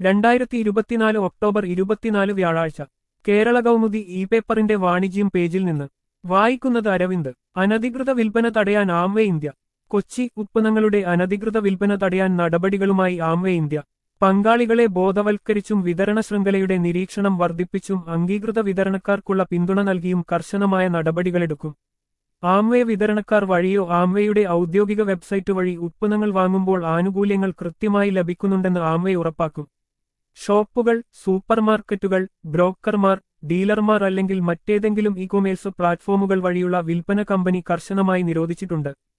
രണ്ടായിരത്തി ഇരുപത്തിനാല് ഒക്ടോബർ ഇരുപത്തിനാല് വ്യാഴാഴ്ച കേരള കൗമുദി ഇ പേപ്പറിന്റെ വാണിജ്യം പേജിൽ നിന്ന് വായിക്കുന്നത് അരവിന്ദ് അനധികൃത വിൽപ്പന തടയാൻ ആംവേ ഇന്ത്യ കൊച്ചി ഉത്പന്നങ്ങളുടെ അനധികൃത വിൽപ്പന തടയാൻ നടപടികളുമായി ആംവേ ഇന്ത്യ പങ്കാളികളെ ബോധവൽക്കരിച്ചും വിതരണ ശൃംഖലയുടെ നിരീക്ഷണം വർദ്ധിപ്പിച്ചും അംഗീകൃത വിതരണക്കാർക്കുള്ള പിന്തുണ നൽകിയും കർശനമായ നടപടികളെടുക്കും ആംവേ വിതരണക്കാർ വഴിയോ ആംവേയുടെ ഔദ്യോഗിക വെബ്സൈറ്റ് വഴി ഉത്പന്നങ്ങൾ വാങ്ങുമ്പോൾ ആനുകൂല്യങ്ങൾ കൃത്യമായി ലഭിക്കുന്നുണ്ടെന്ന് ആംവേ ഉറപ്പാക്കും ഷോപ്പുകൾ സൂപ്പർമാർക്കറ്റുകൾ ബ്രോക്കർമാർ ഡീലർമാർ അല്ലെങ്കിൽ മറ്റേതെങ്കിലും ഇ കൊമേഴ്സ് പ്ലാറ്റ്ഫോമുകൾ വഴിയുള്ള വിൽപ്പന കമ്പനി കർശനമായി നിരോധിച്ചിട്ടുണ്ട്